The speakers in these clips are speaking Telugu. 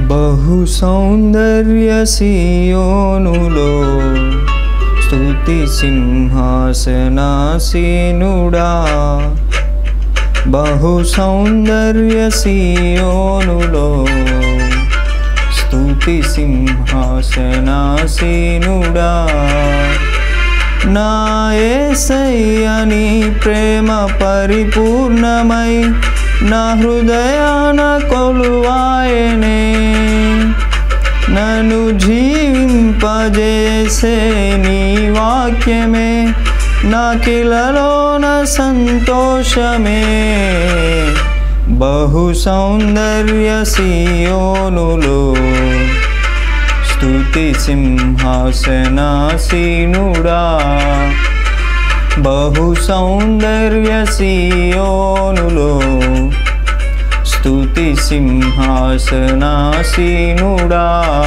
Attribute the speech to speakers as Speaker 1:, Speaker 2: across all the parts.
Speaker 1: బహు సౌందర్య సియోనులో స్తుతి సింహాసనాసీనుడా బహు సౌందర్య సియోనులో స్తుతి సింహాసనాసీనుడా నా యేసయ్యని ప్రేమ పరిపూర్ణమై నా హృదయాన కొలువాయనే నన్ను జీవింపజేసే నీ వాక్యమే నా కిలలోన సంతోషమే బహు సౌందర్య సియోనులో స్తుతి సింహాసనాసీనుడా బహు సౌందర్య సియోనులో స్తుతి సింహాసనాసీనుడా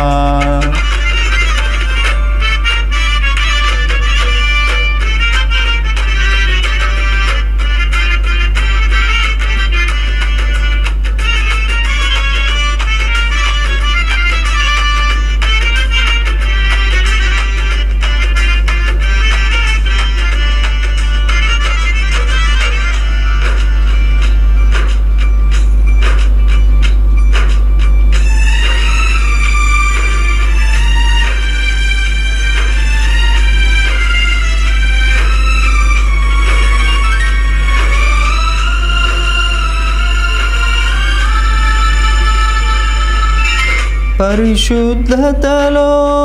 Speaker 1: పరిశుద్ధతలో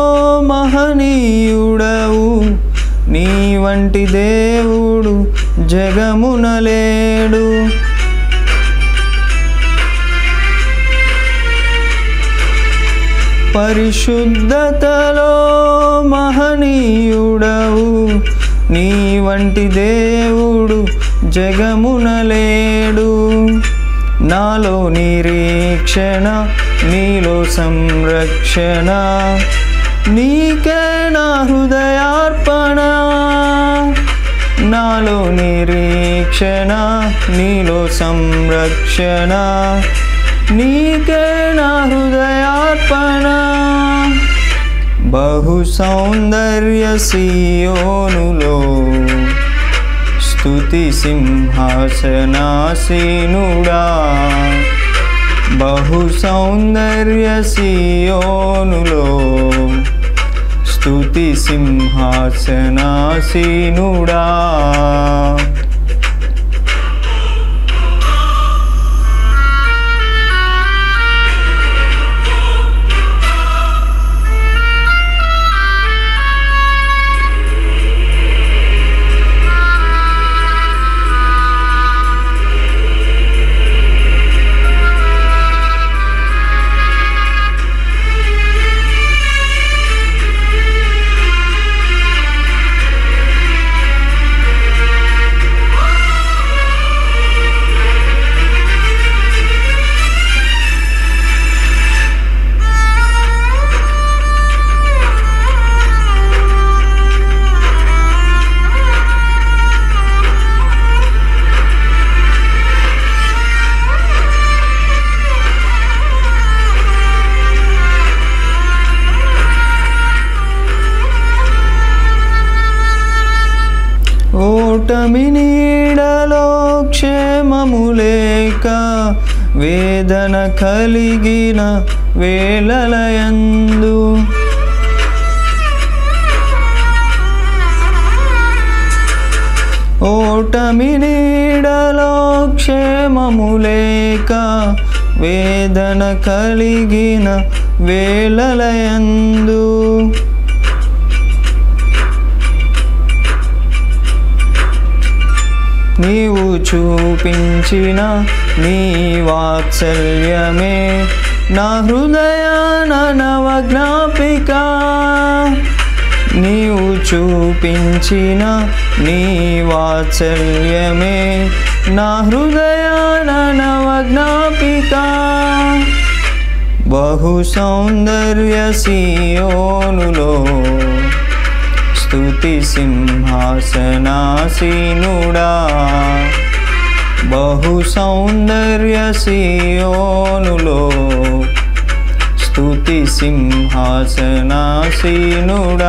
Speaker 1: మహనీయుడవు నీ వంటి దేవుడు జగమునలేడు పరిశుద్ధతలో మహనీయుడవు నీ వంటి దేవుడు జగమునలేడు నాలో నిరీక్షణ నీలో సంరక్షణ నీకే నా హృదయార్పణ నాలో నిరీక్షణ నీలో సంరక్షణ నీకే నా హృదయార్పణ బహు సౌందర్య సియోనులో స్తుతి సింహాసనాసీనుడా బహు సౌందర్య సియోనులో స్తుతి సింహాసనాసీనుడా ఓటమి నీడలో క్షేమము లేక వేదన కలిగిన వేళలయందు ఓటమి నీడలో క్షేమము లేక వేదన కలిగిన వేళలయందు నీవు చూపించిన నీ వాత్సల్యమే నా హృదయాన నవజ్ఞాపిక నీవు చూపించిన నీ వాత్సల్యమే నా హృదయాన నవజ్ఞాపిక బహు సౌందర్య సియోనులో స్తుతి సింహాసనాసీనుడా బహు సౌందర్య సియోనులో స్తుతి సింహాసనాసీనుడా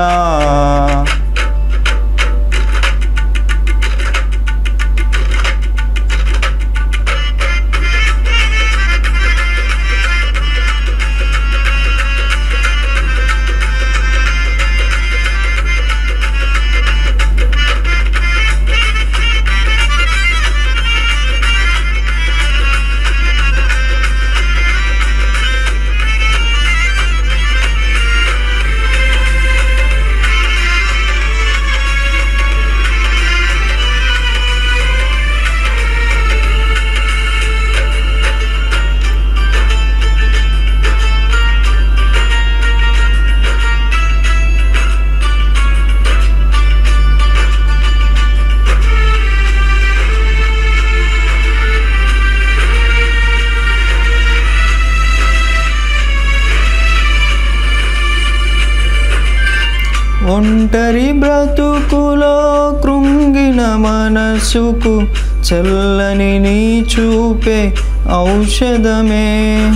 Speaker 1: ఒంటరి బ్రతుకులో కృంగిన మనసుకు చల్లని నీ చూపే ఔషధమే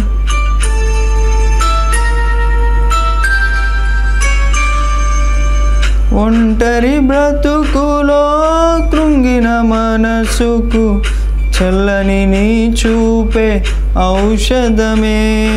Speaker 1: ఒంటరి బ్రతుకులో కృంగిన మనసుకు చల్లని నీ చూపే ఔషధమే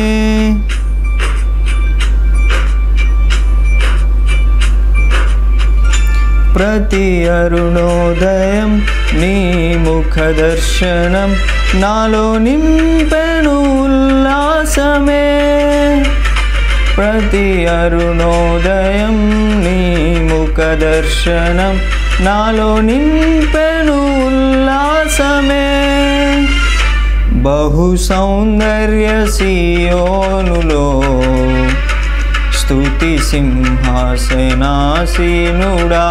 Speaker 1: ప్రతి అరుణోదయం నీ ముఖ దర్శనం నాలో నింపెను ఉల్లాసమే ప్రతి అరుణోదయం నీ ముఖ దర్శనం నాలో నింపెను ఉల్లాసమే బహు సౌందర్య సియోనులో స్తుతి సింహాసనాసీనుడా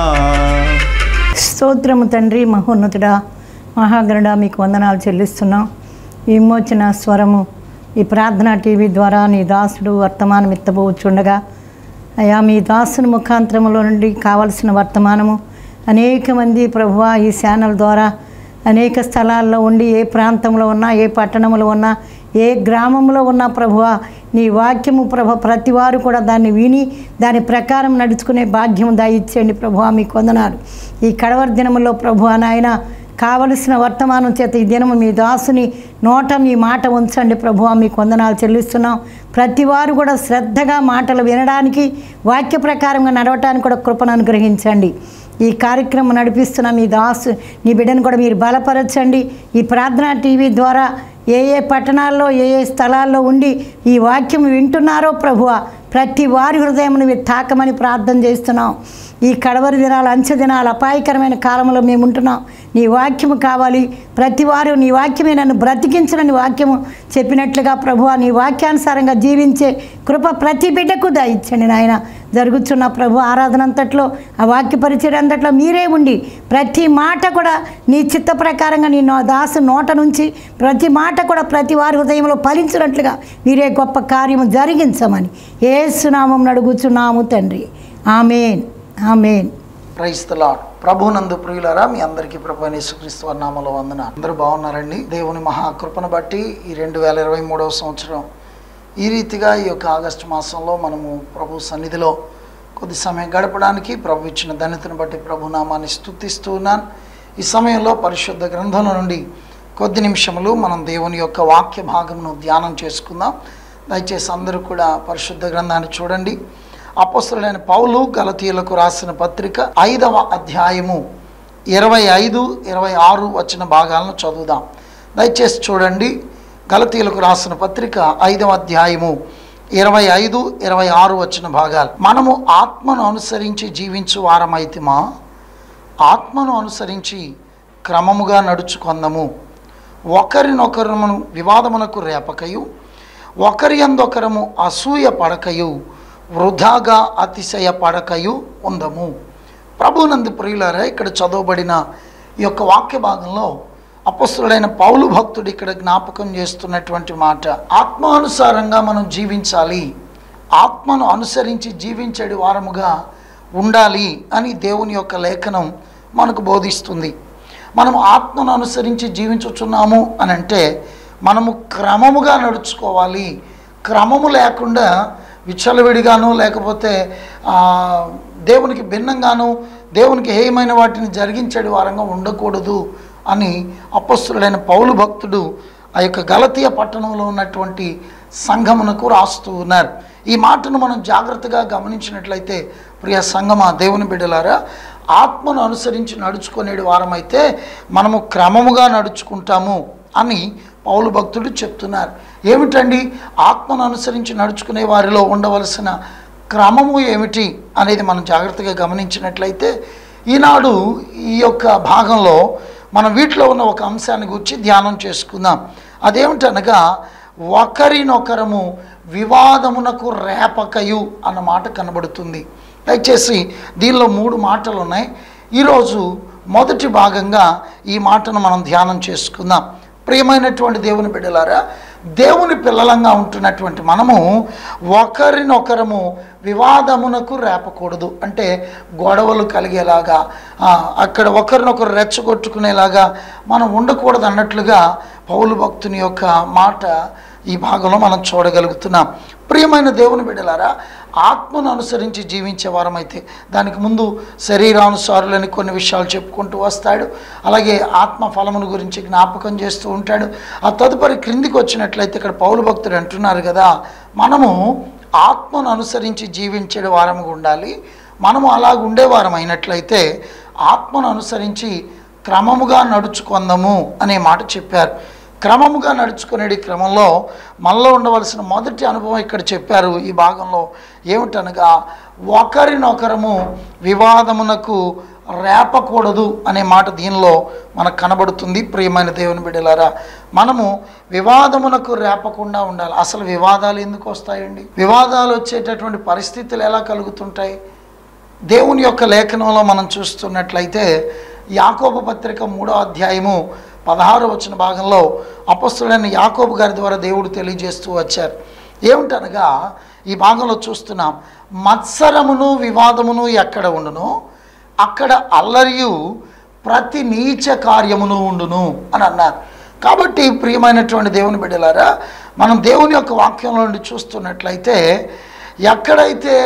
Speaker 2: స్తోత్రము తండ్రి మహోన్నతుడా మహాగరుడా మీకు వందనాలు చెల్లిస్తున్నాం ఈ విమోచన స్వరము ఈ ప్రార్థన టీవీ ద్వారా నీ దాసుడు వర్తమానం ఎత్తబోచుండగా అయా మీ దాసుని ముఖాంతరములో నుండి కావలసిన వర్తమానము అనేక మంది ప్రభువా ఈ ఛానల్ ద్వారా అనేక స్థలాల్లో ఉండి ఏ ప్రాంతంలో ఉన్నా ఏ పట్టణంలో ఉన్నా ఏ గ్రామంలో ఉన్నా ప్రభువా నీ వాక్యము ప్రభ ప్రతి వారు కూడా దాన్ని విని దాని ప్రకారం నడుచుకునే భాగ్యం దయచేయండి ప్రభువా మీకు వందనాలు ఈ కడవరి దినములో ప్రభువా నాయన కావలసిన వర్తమానం చేత ఈ దినము మీ దాసుని నోట మీ మాట ఉంచండి ప్రభువా మీకు వందనాలు చెల్లిస్తున్నాం ప్రతి వారు కూడా శ్రద్ధగా మాటలు వినడానికి వాక్య ప్రకారంగా నడవటానికి కూడా కృపను అనుగ్రహించండి ఈ కార్యక్రమం నడిపిస్తున్న మీ దాసు నీ బిడ్డను కూడా మీరు బలపరచండి ఈ ప్రార్థనా టీవీ ద్వారా ఏ ఏ పట్టణాల్లో ఏ ఏ స్థలాల్లో ఉండి ఈ వాక్యం వింటున్నారో ప్రభువ ప్రతి వారి హృదయం మీరు తాకమని ప్రార్థన చేస్తున్నాం ఈ కడవరి దినాలు అంచె దినాలు అపాయకరమైన కాలంలో మేము ఉంటున్నాం నీ వాక్యము కావాలి ప్రతి వారు నీ వాక్యమే నన్ను బ్రతికించనని వాక్యము చెప్పినట్లుగా ప్రభువ నీ వాక్యానుసారంగా జీవించే కృప ప్రతి బిడ్డకు దయచ్చండి నాయన జరుగుతున్న ప్రభు ఆరాధన అంతట్లో ఆ వాక్య పరిచయం అంతట్లో మీరే ఉండి ప్రతి మాట కూడా నీ చిత్త ప్రకారంగా నీ నో- దాసు నోట నుంచి ప్రతి మాట కూడా ప్రతి వారి హృదయంలో ఫలించినట్లుగా మీరే గొప్ప కార్యము జరిగించమని ఏ సునామం అడుగుచున్నాము తండ్రి ఆమెన్ ఆమెన్
Speaker 3: ప్రైస్ ద లాడ్ ప్రభునందు ప్రియులారా మీ అందరికీ ప్రభు యేసుక్రీస్తు వారి నామములో వందన అందరూ బాగున్నారండి దేవుని మహాకృపను బట్టి ఈ రెండు వేల ఇరవై మూడవ సంవత్సరం ఈ రీతిగా ఈ యొక్క ఆగస్టు మాసంలో మనము ప్రభు సన్నిధిలో కొద్ది సమయం గడపడానికి ప్రభు ఇచ్చిన ధన్యతను బట్టి ప్రభు నామాన్ని స్తుతిస్తూ ఉన్నాను ఈ సమయంలో పరిశుద్ధ గ్రంథంలో నుండి కొద్ది నిమిషములు మనం దేవుని యొక్క వాక్య భాగమును ధ్యానం చేసుకుందాం దయచేసి అందరూ కూడా పరిశుద్ధ గ్రంథాన్ని చూడండి అపస్తులైన పౌలు గలతీయులకు రాసిన పత్రిక ఐదవ అధ్యాయము ఇరవై ఐదు ఇరవై ఆరు వచ్చిన భాగాలను చదువుదాం దయచేసి చూడండి గలతీయులకు రాసిన పత్రిక ఐదవ అధ్యాయము ఇరవై ఐదు ఇరవై ఆరు వచ్చిన భాగాలు మనము ఆత్మను అనుసరించి జీవించు వారమైతిమా ఆత్మను అనుసరించి క్రమముగా నడుచుకొందము ఒకరినొకరును వివాదమునకు రేపకయు ఒకరి అందొకరము అసూయ పడకయు వృధాగా అతిశయ పడకయు ఉందము ప్రభునందు ప్రియులారా ఇక్కడ చదవబడిన ఈ యొక్క వాక్య భాగంలో అపస్తుడైన పౌలు భక్తుడు ఇక్కడ జ్ఞాపకం చేస్తున్నటువంటి మాట ఆత్మానుసారంగా మనం జీవించాలి ఆత్మను అనుసరించి జీవించేటి వారముగా ఉండాలి అని దేవుని యొక్క లేఖనం మనకు బోధిస్తుంది మనం ఆత్మను అనుసరించి జీవించుచున్నాము అని అంటే మనము క్రమముగా నడుచుకోవాలి క్రమము లేకుండా విచ్చలవిడిగాను లేకపోతే ఆ, దేవునికి భిన్నంగాను దేవునికి హేయమైన వాటిని జరిగించేడు వారంగా ఉండకూడదు అని అపస్తుడైన పౌలు భక్తుడు ఆ యొక్క గలతీయ పట్టణంలో ఉన్నటువంటి సంఘమునకు రాస్తూ ఉన్నారు ఈ మాటను మనం జాగ్రత్తగా గమనించినట్లయితే ప్రియ సంగమా దేవుని బిడ్డలారా ఆత్మను అనుసరించి నడుచుకునేడు వారమైతే మనము క్రమముగా నడుచుకుంటాము అని పౌలు భక్తుడు చెప్తున్నారు ఏమిటండి ఆత్మను అనుసరించి నడుచుకునే వారిలో ఉండవలసిన క్రమము ఏమిటి అనేది మనం జాగ్రత్తగా గమనించినట్లయితే ఈనాడు ఈ యొక్క భాగంలో మనం వీటిలో ఉన్న ఒక అంశాన్ని గురించి ధ్యానం చేసుకుందాం అదేమిటనగా ఒకరినొకరము వివాదమునకు రేపకయు అన్న మాట కనబడుతుంది దయచేసి దీనిలో మూడు మాటలు ఉన్నాయి ఈరోజు మొదటి భాగంగా ఈ మాటను మనం ధ్యానం చేసుకుందాం ప్రియమైనటువంటి దేవుని బిడ్డలారా దేవుని పిల్లలంగా ఉంటున్నటువంటి మనము ఒకరినొకరము వివాదమునకు రేపకూడదు అంటే గొడవలు కలిగేలాగా ఆ, అక్కడ ఒకరినొకరు రెచ్చగొట్టుకునేలాగా మనం ఉండకూడదు అన్నట్లుగా పౌలు భక్తుని యొక్క మాట ఈ భాగంలో మనం చూడగలుగుతున్నాం ప్రియమైన దేవుని బిడ్డలారా ఆత్మను అనుసరించి జీవించే వారమైతే దానికి ముందు శరీరానుసారులని కొన్ని విషయాలు చెప్పుకుంటూ వస్తాడు అలాగే ఆత్మ ఫలమును గురించి జ్ఞాపకం చేస్తూ ఉంటాడు ఆ తదుపరి క్రిందికి వచ్చినట్లయితే ఇక్కడ పౌలు భక్తుడు అంటున్నారు కదా మనము ఆత్మను అనుసరించి జీవించే వారముగా ఉండాలి మనము అలాగ ఉండేవారం అయినట్లయితే ఆత్మను అనుసరించి క్రమముగా నడుచుకుందాము అనే మాట చెప్పారు క్రమముగా నడుచుకునే క్రమంలో మనలో ఉండవలసిన మొదటి అనుభవం ఇక్కడ చెప్పారు ఈ భాగంలో ఏమిటనగా ఒకరినొకరము వివాదమునకు రేపకూడదు అనే మాట దీనిలో మనకు కనబడుతుంది ప్రియమైన దేవుని బిడ్డలారా మనము వివాదమునకు రేపకుండా ఉండాలి అసలు వివాదాలు ఎందుకు వస్తాయండి వివాదాలు వచ్చేటటువంటి పరిస్థితులు ఎలా కలుగుతుంటాయి దేవుని యొక్క లేఖనంలో మనం చూస్తున్నట్లయితే యాకోబు పత్రిక మూడో అధ్యాయము పదహారు వచ్చిన భాగంలో అపస్తుడైన యాకోబు గారి ద్వారా దేవుడు తెలియజేస్తూ వచ్చారు ఏమిటనగా ఈ భాగంలో చూస్తున్నాం మత్సరమును వివాదమును ఎక్కడ ఉండును అక్కడ అల్లరియు ప్రతి నీచ కార్యమును ఉండును అని అన్నారు కాబట్టి ప్రియమైనటువంటి దేవుని బిడ్డలారా మనం దేవుని యొక్క వాక్యంలో నుండి చూస్తున్నట్లయితే ఎక్కడైతే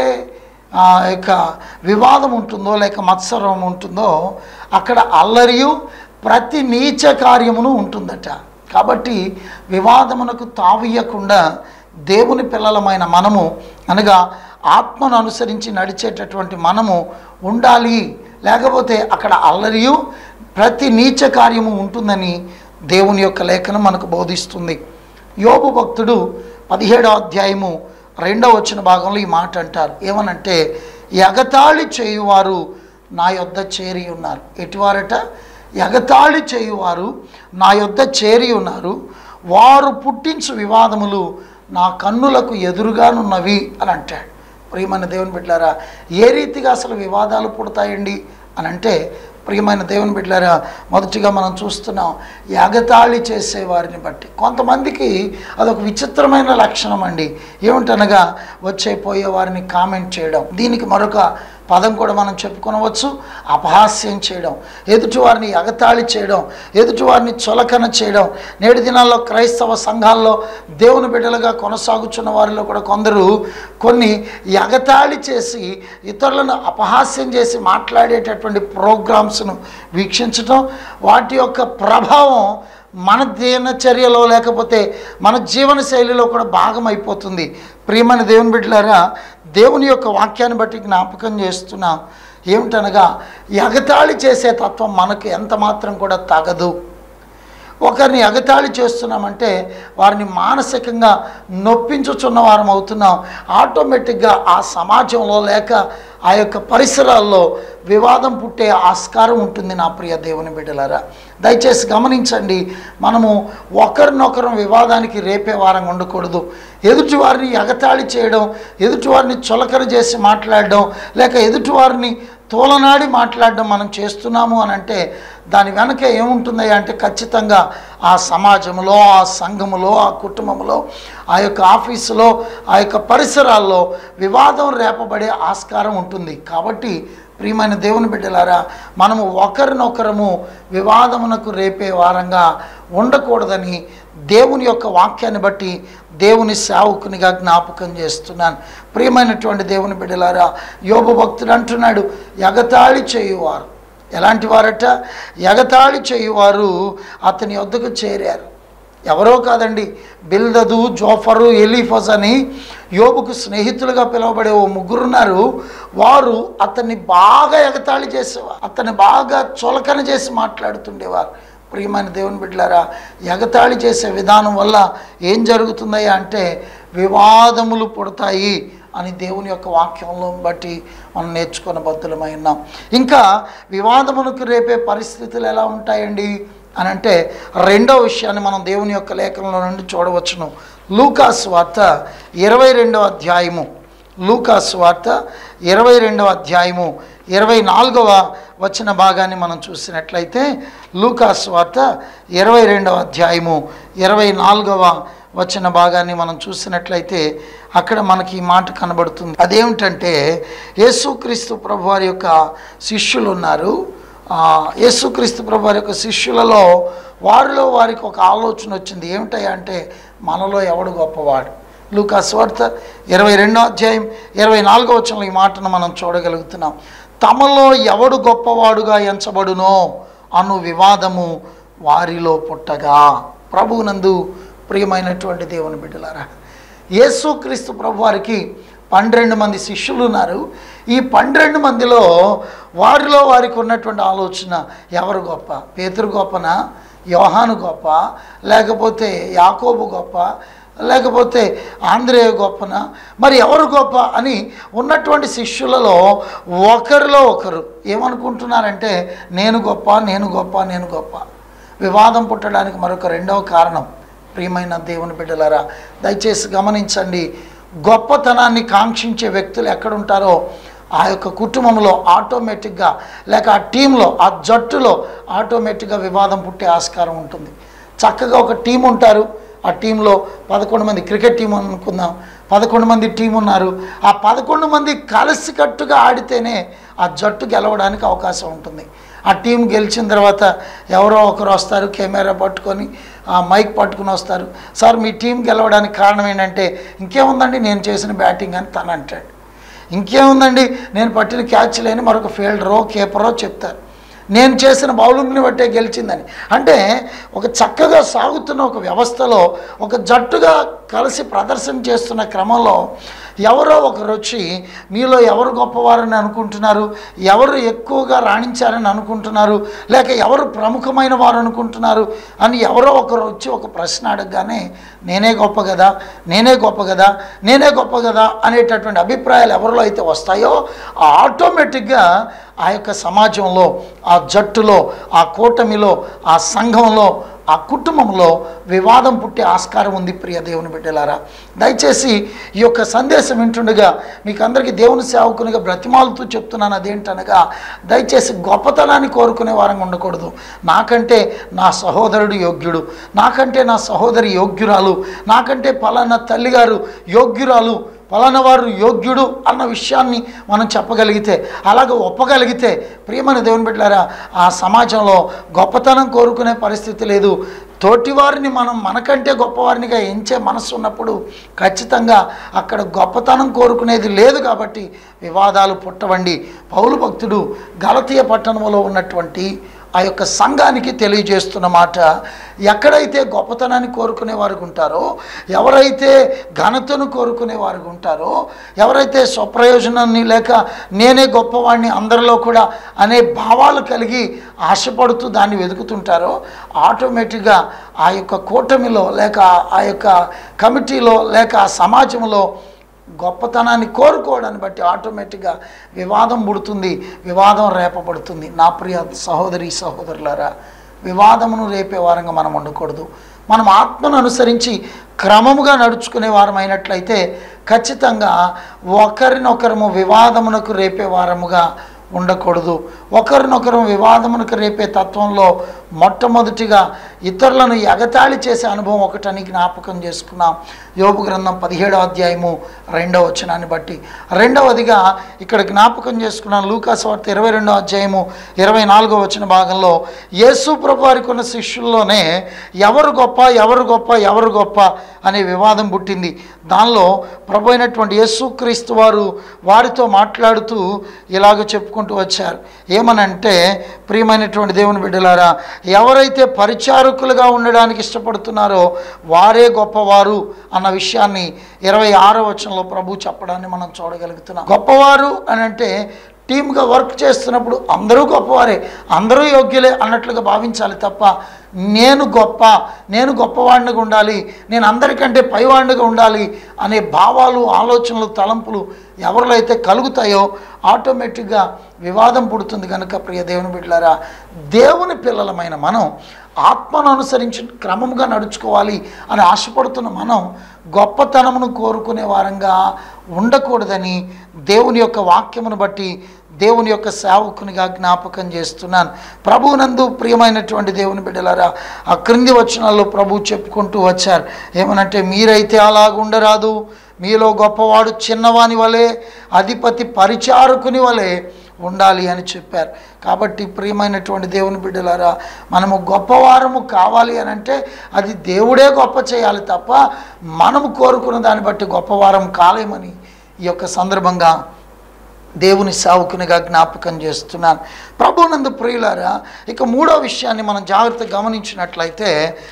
Speaker 3: ఆ యొక్క వివాదం ఉంటుందో లేక మత్సరం ఉంటుందో అక్కడ అల్లరియు ప్రతి నీచ కార్యమును ఉంటుందట కాబట్టి వివాదమునకు తావియకుండా దేవుని పిల్లలమైన మనము అనగా ఆత్మను అనుసరించి నడిచేటటువంటి మనము ఉండాలి లేకపోతే అక్కడ అల్లరియు ప్రతి నీచ కార్యము ఉంటుందని దేవుని యొక్క లేఖనం మనకు బోధిస్తుంది యోబు భక్తుడు పదిహేడో అధ్యాయము రెండవ వచ్చిన భాగంలో ఈ మాట అంటారు ఏమనంటే ఎగతాళి చేయువారు నా యొద్ద చేరి ఉన్నారు ఎటువారట ఎగతాళి చేయువారు నా యొద్ద చేరి ఉన్నారు వారు పుట్టించు వివాదములు నా కన్నులకు ఎదురుగానున్నవి అని అంటాడు ప్రియమైన దేవుని బిడ్డారా ఏ రీతిగా అసలు వివాదాలు పుడతాయండి అని అంటే ప్రియమైన దేవుని బిడ్డారా మొదటిగా మనం చూస్తున్నాం యాగతాళి చేసే వారిని బట్టి కొంతమందికి అదొక విచిత్రమైన లక్షణం అండి ఏమిటనగా వచ్చే పోయే వారిని కామెంట్ చేయడం దీనికి మరొక పదం కూడా మనం చెప్పుకొనవచ్చు అపహాస్యం చేయడం ఎదుటి వారిని ఎగతాళి చేయడం ఎదుటి వారిని చులకన చేయడం నేటి దినాల్లో క్రైస్తవ సంఘాల్లో దేవుని బిడ్డలుగా కొనసాగుతున్న వారిలో కూడా కొందరు కొన్ని ఎగతాళి చేసి ఇతరులను అపహాస్యం చేసి మాట్లాడేటటువంటి ప్రోగ్రామ్స్ను వీక్షించడం వాటి యొక్క ప్రభావం మన దినచర్యలో లేకపోతే మన జీవన శైలిలో కూడా భాగం అయిపోతుంది ప్రియమైన దేవుని బిడ్డలారా దేవుని యొక్క వాక్యాన్ని బట్టి జ్ఞాపకం చేస్తున్నాం ఏమిటనగా ఎగతాళి చేసే తత్వం మనకు ఎంత మాత్రం కూడా తగదు ఒకరిని ఎగతాళి చేస్తున్నామంటే వారిని మానసికంగా నొప్పించుచున్న వారం అవుతున్నాం ఆటోమేటిక్గా ఆ సమాజంలో లేక ఆ యొక్క పరిసరాల్లో వివాదం పుట్టే ఆస్కారం ఉంటుంది నా ప్రియ దేవుని బిడ్డలారా దయచేసి గమనించండి మనము ఒకరినొకరు వివాదానికి రేపే వారం ఉండకూడదు ఎదుటివారిని ఎగతాళి చేయడం ఎదుటివారిని చులకన చేసి మాట్లాడడం లేక ఎదుటివారిని తోలనాడి మాట్లాడడం మనం చేస్తున్నాము అని అంటే దాని వెనక ఏముంటుంది అంటే ఖచ్చితంగా ఆ సమాజంలో ఆ సంఘములో ఆ కుటుంబంలో ఆ యొక్క ఆఫీసులో ఆ యొక్క పరిసరాల్లో వివాదం రేపబడే ఆస్కారం ఉంటుంది కాబట్టి ప్రియమైన దేవుని బిడ్డలారా మనము ఒకరినొకరము వివాదమునకు రేపే వారంగా ఉండకూడదని దేవుని యొక్క వాక్యాన్ని బట్టి దేవుని సేవకునిగా జ్ఞాపకం చేస్తున్నాను ప్రియమైనటువంటి దేవుని బిడ్డలారా యోగ భక్తుడు అంటున్నాడు ఎగతాళి చేయువారు ఎలాంటి వారట ఎగతాళి చేయువారు అతని వద్దకు చేరారు ఎవరో కాదండి బిల్దదు జోఫరు ఎలీఫస్ అని యోబుకు స్నేహితులుగా పిలువబడే ఓ ముగ్గురున్నారు వారు అతన్ని బాగా ఎగతాళి చేసేవారు అతన్ని బాగా చులకన చేసి మాట్లాడుతుండేవారు ప్రియమైన దేవుని బిడ్డలారా ఎగతాళి చేసే విధానం వల్ల ఏం జరుగుతుందయ్యా అంటే వివాదములు పుడతాయి అని దేవుని యొక్క వాక్యంలో బట్టి మనం నేర్చుకున్న బద్దులమై ఉన్నాం ఇంకా వివాదములకు రేపే పరిస్థితులు ఎలా ఉంటాయండి అని అంటే రెండో విషయాన్ని మనం దేవుని యొక్క లేఖనంలో నుండి చూడవచ్చును లూకాస్ వార్త ఇరవై రెండవ అధ్యాయము లూకాస్ వార్త ఇరవై రెండవ అధ్యాయము ఇరవై నాలుగవ వచ్చిన భాగాన్ని మనం చూసినట్లయితే లూకాస్ వార్త ఇరవై రెండవ అధ్యాయము ఇరవై నాలుగవ వచ్చిన భాగాన్ని మనం చూసినట్లయితే అక్కడ మనకి ఈ మాట కనబడుతుంది అదేమిటంటే యేసుక్రీస్తు ప్రభు వారి యొక్క శిష్యులు ఉన్నారు ఆ, యేసుక్రీస్తు ప్రభు వారి యొక్క శిష్యులలో వారిలో వారికి ఒక ఆలోచన వచ్చింది ఏమిటయ్యా అంటే మనలో ఎవడు గొప్పవాడు లూకాస్ వార్త ఇరవై రెండో అధ్యాయం ఇరవై నాలుగో వచనంలో ఈ మాటను మనం చూడగలుగుతున్నాం తమలో ఎవడు గొప్పవాడుగా ఎంచబడునో అను వివాదము వారిలో పుట్టగా ప్రభువునందు ప్రియమైనటువంటి దేవుని బిడ్డలారా యేసుక్రీస్తు ప్రభు వారికి పన్నెండు మంది శిష్యులు ఉన్నారు ఈ పన్నెండు మందిలో వారిలో వారికి ఉన్నటువంటి ఆలోచన ఎవరు గొప్ప పేతురు గొప్పనా యోహాను గొప్ప లేకపోతే యాకోబు గొప్ప లేకపోతే ఆంధ్రేయ గొప్పనా మరి ఎవరు గొప్ప అని ఉన్నటువంటి శిష్యులలో ఒకరిలో ఒకరు ఏమనుకుంటున్నారంటే నేను గొప్ప నేను గొప్ప నేను గొప్ప వివాదం పుట్టడానికి మరొక రెండవ కారణం ప్రియమైన దేవుని బిడ్డలారా దయచేసి గమనించండి గొప్పతనాన్ని కాంక్షించే వ్యక్తులు ఎక్కడుంటారో ఆ యొక్క కుటుంబంలో ఆటోమేటిక్గా లేక ఆ టీంలో ఆ జట్టులో ఆటోమేటిక్గా వివాదం పుట్టే ఆస్కారం ఉంటుంది చక్కగా ఒక టీం ఉంటారు ఆ టీంలో పదకొండు మంది క్రికెట్ టీం అనుకుందాం పదకొండు మంది టీం ఉన్నారు ఆ పదకొండు మంది కలిసికట్టుగా ఆడితేనే ఆ జట్టు గెలవడానికి అవకాశం ఉంటుంది ఆ టీం గెలిచిన తర్వాత ఎవరో ఒకరు వస్తారు కెమెరా పట్టుకొని ఆ మైక్ పట్టుకుని వస్తారు సార్ మీ టీం గెలవడానికి కారణం ఏంటంటే ఇంకేముందండి నేను చేసిన బ్యాటింగ్ అని తను అంటాడు ఇంకేముందండి నేను పట్టిన క్యాచ్ లేని మరొక ఫీల్డరో కీపరో చెప్తారు నేను చేసిన బౌలింగ్ని బట్టే గెలిచిందని అంటే ఒక చక్కగా సాగుతున్న ఒక వ్యవస్థలో ఒక జట్టుగా కలిసి ప్రదర్శన చేస్తున్న క్రమంలో ఎవరో ఒకరు వచ్చి మీలో ఎవరు గొప్పవారని అనుకుంటున్నారు ఎవరు ఎక్కువగా రాణించారని అనుకుంటున్నారు లేక ఎవరు ప్రముఖమైన వారు అనుకుంటున్నారు అని ఎవరో ఒకరు వచ్చి ఒక ప్రశ్న అడగగానే నేనే గొప్ప కదా నేనే గొప్ప కదా నేనే గొప్ప కదా అనేటటువంటి అభిప్రాయాలు ఎవరిలో అయితే వస్తాయో ఆటోమేటిక్గా ఆ యొక్క సమాజంలో ఆ జట్టులో ఆ కూటమిలో ఆ సంఘంలో ఆ కుటుంబంలో వివాదం పుట్టే ఆస్కారం ఉంది ప్రియ దేవుని బిడ్డలారా దయచేసి ఈ యొక్క సందేశం వింటుండగా మీకు అందరికీ దేవుని సేవకునిగా బ్రతిమాలుతూ చెప్తున్నాను అదేంటనగా దయచేసి గొప్పతనాన్ని కోరుకునే వారంగా ఉండకూడదు నాకంటే నా సహోదరుడు యోగ్యుడు నాకంటే నా సహోదరి యోగ్యురాలు నాకంటే పలానా తల్లిగారు యోగ్యురాలు పలానా వారు యోగ్యుడు అన్న విషయాన్ని మనం చెప్పగలిగితే అలాగ ఒప్పగలిగితే ప్రియమైన దేవుని బిడ్డలారా ఆ సమాజంలో గొప్పతనం కోరుకునే పరిస్థితి లేదు తోటివారిని మనం మనకంటే గొప్పవారినిగా ఎంచే మనసు ఉన్నప్పుడు ఖచ్చితంగా అక్కడ గొప్పతనం కోరుకునేది లేదు కాబట్టి వివాదాలు పుట్టవండి పౌలు భక్తుడు గలతీయ పట్టణంలో ఉన్నటువంటి ఆ యొక్క సంఘానికి తెలియజేస్తున్న మాట ఎక్కడైతే గొప్పతనాన్ని కోరుకునే వారు ఉంటారో ఎవరైతే ఘనతను కోరుకునే వారు ఉంటారో ఎవరైతే స్వప్రయోజనాన్ని లేక నేనే గొప్పవాడిని అందరిలో కూడా అనే భావాలు కలిగి ఆశపడుతూ దాన్ని వెతుకుతుంటారో ఆటోమేటిక్గా ఆ యొక్క కూటమిలో లేక ఆ యొక్క కమిటీలో లేక ఆ సమాజంలో గొప్పతనాన్ని కోరుకోవడాన్ని బట్టి ఆటోమేటిక్గా వివాదం పుడుతుంది వివాదం రేపబడుతుంది నా ప్రియ సహోదరి సహోదరులారా వివాదమును రేపే వారంగా మనం ఉండకూడదు మనం ఆత్మను అనుసరించి క్రమముగా నడుచుకునే వారం అయినట్లయితే ఖచ్చితంగా ఒకరినొకరము వివాదమునకు రేపే వారముగా ఉండకూడదు ఒకరినొకరు వివాదమునకు రేపే తత్వంలో మొట్టమొదటిగా ఇతరులను ఎగతాళి చేసే అనుభవం ఒకటని జ్ఞాపకం చేసుకున్నాం యోగు గ్రంథం పదిహేడో అధ్యాయము రెండవ వచనాన్ని బట్టి రెండవదిగా ఇక్కడ జ్ఞాపకం చేసుకున్నాను లూకాస్ వార్త ఇరవై రెండో అధ్యాయము ఇరవై నాలుగో వచ్చిన భాగంలో యేసు ప్రభు వారికి ఉన్న శిష్యుల్లోనే ఎవరు గొప్ప ఎవరు గొప్ప ఎవరు గొప్ప అనే వివాదం పుట్టింది దానిలో ప్రభు అయినటువంటి యేసుక్రీస్తు వారు వారితో మాట్లాడుతూ ఇలాగ చెప్పుకుంటూ వచ్చారు ఏమనంటే ప్రియమైనటువంటి దేవుని బిడ్డలారా ఎవరైతే పరిచారకులుగా ఉండడానికి ఇష్టపడుతున్నారో వారే గొప్పవారు అన్న విషయాన్ని ఇరవై ఆరో వచనంలో ప్రభు చెప్పడాన్ని మనం చూడగలుగుతున్నాం గొప్పవారు అని అంటే టీమ్గా వర్క్ చేస్తున్నప్పుడు అందరూ గొప్పవారే అందరూ యోగ్యులే అన్నట్లుగా భావించాలి తప్ప నేను గొప్ప నేను గొప్పవాడినిగా ఉండాలి నేను అందరికంటే పైవాడినిగా ఉండాలి అనే భావాలు ఆలోచనలు తలంపులు ఎవరిలో అయితే కలుగుతాయో ఆటోమేటిక్గా వివాదం పుడుతుంది కనుక ప్రియ దేవుని బిడ్డలారా దేవుని పిల్లలమైన మనం ఆత్మను అనుసరించి క్రమంగా నడుచుకోవాలి అని ఆశపడుతున్న మనం గొప్పతనమును కోరుకునే వారంగా ఉండకూడదని దేవుని యొక్క వాక్యమును బట్టి దేవుని యొక్క సేవకునిగా జ్ఞాపకం చేస్తున్నాను ప్రభువునందు ప్రియమైనటువంటి దేవుని బిడ్డలారా ఆ క్రింది వచనాల్లో ప్రభు చెప్పుకుంటూ వచ్చారు ఏమనంటే మీరైతే అలాగుండరాదు మీలో గొప్పవాడు చిన్నవాని వలె అధిపతి పరిచారకుని వలె ఉండాలి అని చెప్పారు కాబట్టి ప్రియమైనటువంటి దేవుని బిడ్డలారా మనము గొప్పవారము కావాలి అని అంటే అది దేవుడే గొప్ప చేయాలి తప్ప మనము కోరుకున్న దాన్ని బట్టి గొప్పవారం కాలేమని ఈ యొక్క సందర్భంగా దేవుని సావుకునిగా జ్ఞాపకం చేస్తున్నాను ప్రభునందు ప్రియులారా ఇక మూడో విషయాన్ని మనం జాగ్రత్తగా గమనించినట్లయితే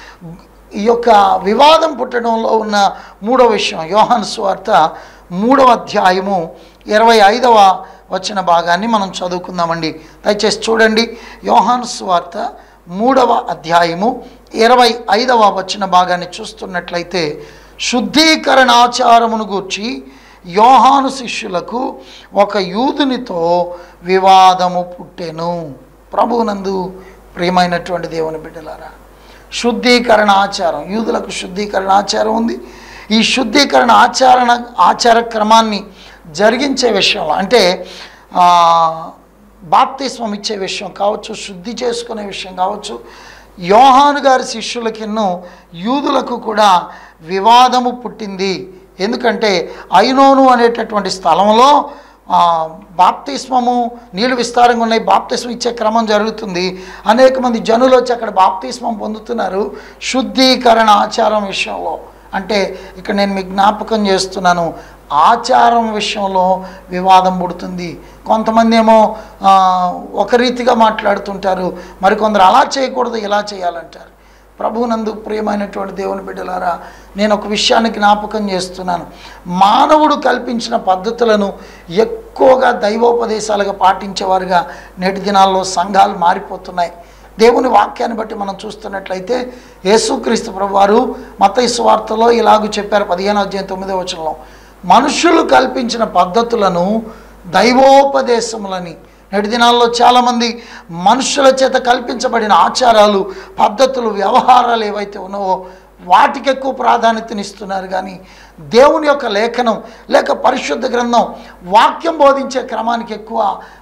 Speaker 3: ఈ యొక్క వివాదం పుట్టడంలో ఉన్న మూడో విషయం యోహాను స్వార్త మూడవ అధ్యాయము ఇరవై ఐదవ వచ్చిన భాగాన్ని మనం చదువుకుందామండి దయచేసి చూడండి యోహాను స్వార్త మూడవ అధ్యాయము ఇరవై ఐదవ వచ్చిన భాగాన్ని చూస్తున్నట్లయితే శుద్ధీకరణ ఆచారమును గూర్చి యోహాను శిష్యులకు ఒక యూదునితో వివాదము పుట్టెను ప్రభువునందు ప్రియమైనటువంటి దేవుని బిడ్డలారా శుద్ధీకరణ ఆచారం యూదులకు శుద్ధీకరణ ఆచారం ఉంది ఈ శుద్ధీకరణ ఆచరణ ఆచార క్రమాన్ని జరిగించే విషయంలో అంటే ఆ, బాప్తిస్మం ఇచ్చే విషయం కావచ్చు శుద్ధి చేసుకునే విషయం కావచ్చు యోహాను గారి శిష్యులకిన్నో యూదులకు కూడా వివాదము పుట్టింది ఎందుకంటే ఐనోను అనేటటువంటి స్థలంలో ఆ, బాప్తిస్మము నీళ్ళు విస్తారంగా ఉన్నాయి బాప్తిస్మం ఇచ్చే క్రమం జరుగుతుంది అనేక మంది జనులు వచ్చి అక్కడ బాప్తిస్మం పొందుతున్నారు శుద్ధీకరణ ఆచారం విషయంలో అంటే ఇక్కడ నేను మీకు జ్ఞాపకం చేస్తున్నాను ఆచారం విషయంలో వివాదం పుడుతుంది కొంతమంది ఏమో ఆ, ఒక రీతిగా మాట్లాడుతుంటారు మరికొందరు అలా చేయకూడదు ఇలా చేయాలంటారు ప్రభువునందు ప్రియమైనటువంటి దేవుని బిడ్డలారా నేను ఒక విషయాన్ని జ్ఞాపకం చేస్తున్నాను మానవుడు కల్పించిన పద్ధతులను ఎక్కువగా దైవోపదేశాలుగా పాటించేవారుగా నేటి దినాల్లో సంఘాలు మారిపోతున్నాయి దేవుని వాక్యాన్ని బట్టి మనం చూస్తున్నట్లయితే యేసుక్రీస్తు ప్రభువారు మత వార్తలో ఇలాగూ చెప్పారు పదిహేను అధ్యాయం తొమ్మిదో వచనంలో మనుషులు కల్పించిన పద్ధతులను దైవోపదేశములని నేటి దినాల్లో చాలామంది మనుషుల చేత కల్పించబడిన ఆచారాలు పద్ధతులు వ్యవహారాలు ఏవైతే ఉన్నావో వాటికి ఎక్కువ ప్రాధాన్యతనిస్తున్నారు కానీ దేవుని యొక్క లేఖనం లేక పరిశుద్ధ గ్రంథం వాక్యం బోధించే క్రమానికి ఎక్కువ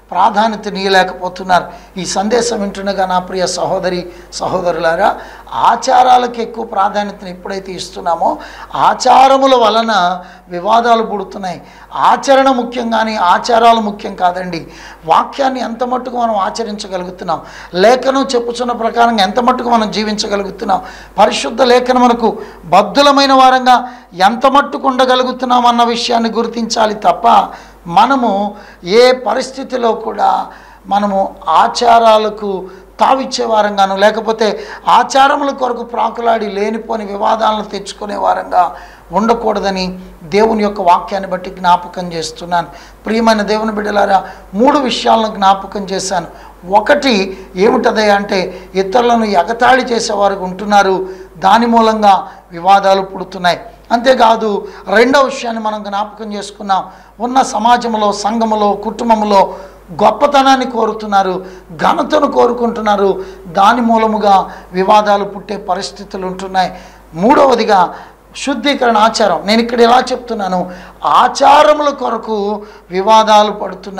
Speaker 3: ప్రాధాన్యతనీయలేకపోతున్నారు ఈ సందేశం వింటుండగా నా ప్రియ సహోదరి సహోదరులారా ఆచారాలకు ఎక్కువ ప్రాధాన్యతను ఎప్పుడైతే ఇస్తున్నామో ఆచారముల వలన వివాదాలు పుడుతున్నాయి ఆచరణ ముఖ్యం కానీ ఆచారాలు ముఖ్యం కాదండి వాక్యాన్ని ఎంత మట్టుకు మనం ఆచరించగలుగుతున్నాం లేఖనం చెప్పుచున్న ప్రకారంగా ఎంత మట్టుకు మనం జీవించగలుగుతున్నాం పరిశుద్ధ లేఖనమునకు బద్ధులమైన వారంగా ఎంత మట్టుకు ఉండగలుగుతున్నాం అన్న విషయాన్ని గుర్తించాలి తప్ప మనము ఏ పరిస్థితిలో కూడా మనము ఆచారాలకు తావిచ్చే వారంగాను లేకపోతే ఆచారముల కొరకు ప్రాకులాడి లేనిపోని వివాదాలను తెచ్చుకునే వారంగా ఉండకూడదని దేవుని యొక్క వాక్యాన్ని బట్టి జ్ఞాపకం చేస్తున్నాను ప్రియమైన దేవుని బిడ్డలారా మూడు విషయాలను జ్ఞాపకం చేశాను ఒకటి ఏమిటదే అంటే ఇతరులను ఎగతాళి చేసేవారు ఉంటున్నారు దాని మూలంగా వివాదాలు పుడుతున్నాయి అంతేకాదు రెండవ విషయాన్ని మనం జ్ఞాపకం చేసుకున్నాం ఉన్న సమాజంలో సంఘములో కుటుంబంలో గొప్పతనాన్ని కోరుతున్నారు ఘనతను కోరుకుంటున్నారు దాని మూలముగా వివాదాలు పుట్టే పరిస్థితులు ఉంటున్నాయి మూడవదిగా శుద్ధీకరణ ఆచారం నేను ఇక్కడ ఎలా చెప్తున్నాను ఆచారముల కొరకు వివాదాలు పడుతున్నారు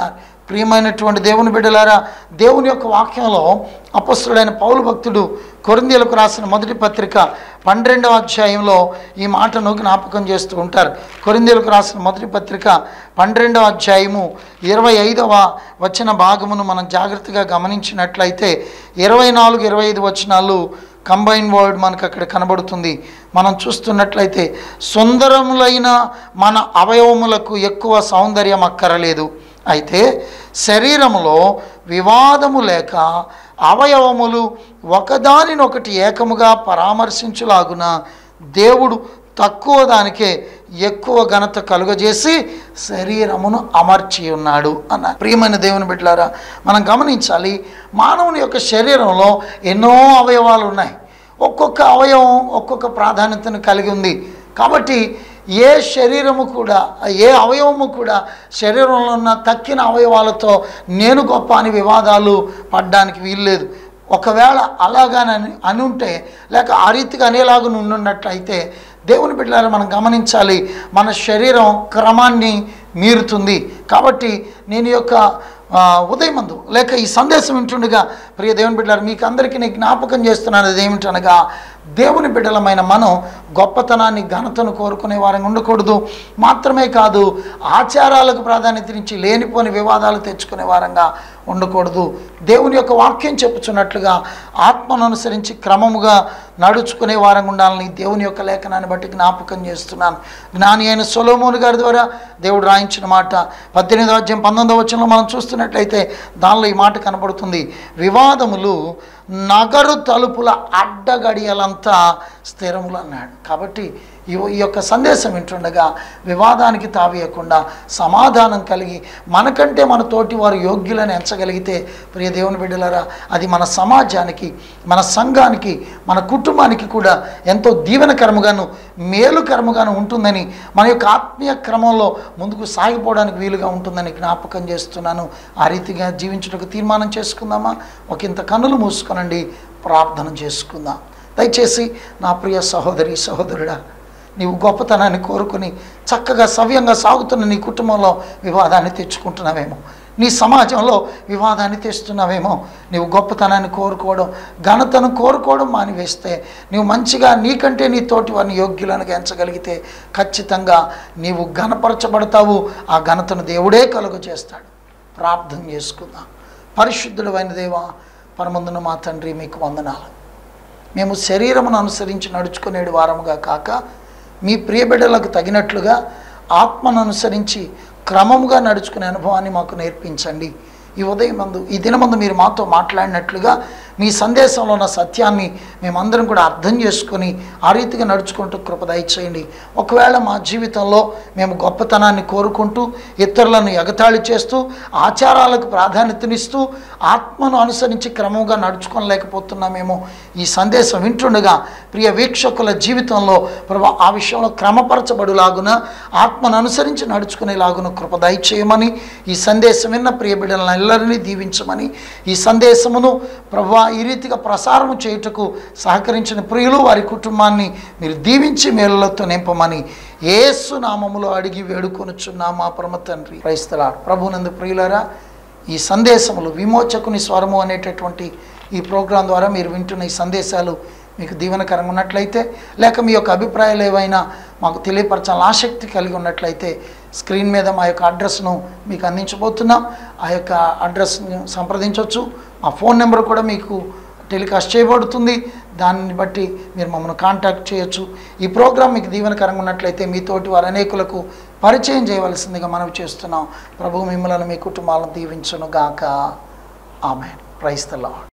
Speaker 3: ప్రియమైనటువంటి దేవుని బిడ్డలారా దేవుని యొక్క వాక్యంలో అపస్తుడైన పౌలు భక్తుడు కొరిందీలకు రాసిన మొదటి పత్రిక పన్నెండవ అధ్యాయంలో ఈ మాటను జ్ఞాపకం చేస్తూ ఉంటారు కొరిందీలకు రాసిన మొదటి పత్రిక పన్నెండవ అధ్యాయము ఇరవై ఐదవ వచన భాగమును మనం జాగ్రత్తగా గమనించినట్లయితే ఇరవై నాలుగు ఇరవై ఐదు వచనాలు కంబైన్ వర్డ్ మనకు అక్కడ కనబడుతుంది మనం చూస్తున్నట్లయితే సుందరములైన మన అవయవములకు ఎక్కువ సౌందర్యం అక్కరలేదు అయితే శరీరములో వివాదము లేక అవయవములు ఒకదానినొకటి ఏకముగా పరామర్శించులాగున దేవుడు తక్కువ దానికే ఎక్కువ ఘనత కలుగజేసి శరీరమును అమర్చి ఉన్నాడు అన్న ప్రియమైన దేవుని బిడ్డలారా మనం గమనించాలి మానవుని యొక్క శరీరంలో ఎన్నో అవయవాలు ఉన్నాయి ఒక్కొక్క అవయవం ఒక్కొక్క ప్రాధాన్యతను కలిగి ఉంది కాబట్టి ఏ శరీరము కూడా ఏ అవయవము కూడా శరీరంలో ఉన్న తక్కిన అవయవాలతో నేను గొప్ప అని వివాదాలు పడ్డానికి వీల్లేదు ఒకవేళ అలాగానని అని ఉంటే లేక ఆ రీతిగా అనేలాగా ఉండున్నట్లయితే దేవుని బిడ్డలారా మనం గమనించాలి మన శరీరం క్రమాన్ని మీరుతుంది కాబట్టి నేను ఈ యొక్క ఆ, ఉదయమందు లేక ఈ సందేశం వింటుండగా ప్రియ దేవుని బిడ్డలారు మీకు అందరికీ నేను జ్ఞాపకం చేస్తున్నాను అది ఏమిటనగా దేవుని బిడ్డలమైన మనం గొప్పతనాన్ని ఘనతను కోరుకునే వారంగా ఉండకూడదు మాత్రమే కాదు ఆచారాలకు ప్రాధాన్యతనిచ్చి లేనిపోని వివాదాలు తెచ్చుకునే వారంగా ఉండకూడదు దేవుని యొక్క వాక్యం చెప్పుచున్నట్లుగా ఆత్మను అనుసరించి క్రమముగా నడుచుకునే వారంగా ఉండాలని దేవుని యొక్క లేఖనాన్ని బట్టి జ్ఞాపకం చేస్తున్నాను జ్ఞాని అయిన సొలోమోను గారి ద్వారా దేవుడు రాయించిన మాట పద్దెనిమిదవ అధ్యాయం పంతొమ్మిదవ వచనంలో మనం చూస్తున్నట్లయితే దానిలో ఈ మాట కనబడుతుంది వివాదములు నగరు తలుపుల అడ్డగడియలంతా స్థిరములు అన్నాడు కాబట్టి ఈ ఈ యొక్క సందేశం వింటుండగా వివాదానికి తావేయకుండా సమాధానం కలిగి మనకంటే మన తోటి వారు యోగ్యులని ఎంచగలిగితే ప్రియ దేవుని బిడ్డలారా అది మన సమాజానికి మన సంఘానికి మన కుటుంబానికి కూడా ఎంతో దీవెనకరముగాను మేలుకరముగాను ఉంటుందని మన యొక్క ఆత్మీయ క్రమంలో ముందుకు సాగిపోవడానికి వీలుగా ఉంటుందని జ్ఞాపకం చేస్తున్నాను ఆ రీతిగా జీవించుటకు తీర్మానం చేసుకుందామా ఒక ఇంత కన్నులు మూసుకొనండి ప్రార్థన చేసుకుందాం దయచేసి నా ప్రియ సహోదరి సహోదరుడా నీవు గొప్పతనాన్ని కోరుకుని చక్కగా సవ్యంగా సాగుతున్న నీ కుటుంబంలో వివాదాన్ని తెచ్చుకుంటున్నావేమో నీ సమాజంలో వివాదాన్ని తెస్తున్నావేమో నీవు గొప్పతనాన్ని కోరుకోవడం ఘనతను కోరుకోవడం మానివేస్తే నీవు మంచిగా నీకంటే నీ తోటి వారిని యోగ్యులను ఎంచగలిగితే ఖచ్చితంగా నీవు ఘనపరచబడతావు ఆ ఘనతను దేవుడే కలుగ చేస్తాడు ప్రార్థన చేసుకుందాం పరిశుద్ధుడు అయిన దేవా పరమందున మా తండ్రి మీకు వందనాలు మేము శరీరమును అనుసరించి నడుచుకునేడు వారముగా కాక మీ ప్రియబిడ్డలకు తగినట్లుగా ఆత్మను అనుసరించి క్రమముగా నడుచుకునే అనుభవాన్ని మాకు నేర్పించండి ఈ ఉదయం మందు ఈ దినమందు మీరు మాతో మాట్లాడినట్లుగా మీ సందేశంలో ఉన్న సత్యాన్ని మేమందరం కూడా అర్థం చేసుకొని ఆ రీతిగా నడుచుకుంటూ కృప దయచేయండి ఒకవేళ మా జీవితంలో మేము గొప్పతనాన్ని కోరుకుంటూ ఇతరులను ఎగతాళి చేస్తూ ఆచారాలకు ప్రాధాన్యతనిస్తూ ఆత్మను అనుసరించి క్రమంగా నడుచుకోలేకపోతున్నామేమో ఈ సందేశం వింటుండగా ప్రియ వీక్షకుల జీవితంలో ప్రభా ఆ విషయంలో క్రమపరచబడులాగున ఆత్మను అనుసరించి నడుచుకునేలాగున కృప దయచేయమని ఈ సందేశం విన్న ప్రియ బిడ్డలను అందరినీ దీవించమని ఈ సందేశమును ప్రభా ఈ రీతిగా ప్రసారం చేయుటకు సహకరించిన ప్రియులు వారి కుటుంబాన్ని మీరు దీవించి మేలులతో నింపమని ఏసు నామములో అడిగి వేడుకొనుచున్నా మా పరమ తండ్రి క్రైస్తలా ప్రభునందు ప్రియులరా ఈ సందేశములు విమోచకుని స్వరము అనేటటువంటి ఈ ప్రోగ్రాం ద్వారా మీరు వింటున్న ఈ సందేశాలు మీకు దీవెనకరంగా ఉన్నట్లయితే లేక మీ యొక్క అభిప్రాయాలు ఏవైనా మాకు తెలియపరచాలని ఆసక్తి కలిగి ఉన్నట్లయితే స్క్రీన్ మీద మా యొక్క అడ్రస్ను మీకు అందించబోతున్నాం ఆ యొక్క అడ్రస్ని సంప్రదించవచ్చు మా ఫోన్ నెంబర్ కూడా మీకు టెలికాస్ట్ చేయబడుతుంది దాన్ని బట్టి మీరు మమ్మల్ని కాంటాక్ట్ చేయొచ్చు ఈ ప్రోగ్రాం మీకు దీవెనకరంగా ఉన్నట్లయితే మీతోటి వారు అనేకులకు పరిచయం చేయవలసిందిగా మనవి చేస్తున్నాం ప్రభు మిమ్మల్ని మీ కుటుంబాలను దీవించును గాక ఆమె క్రైస్తలా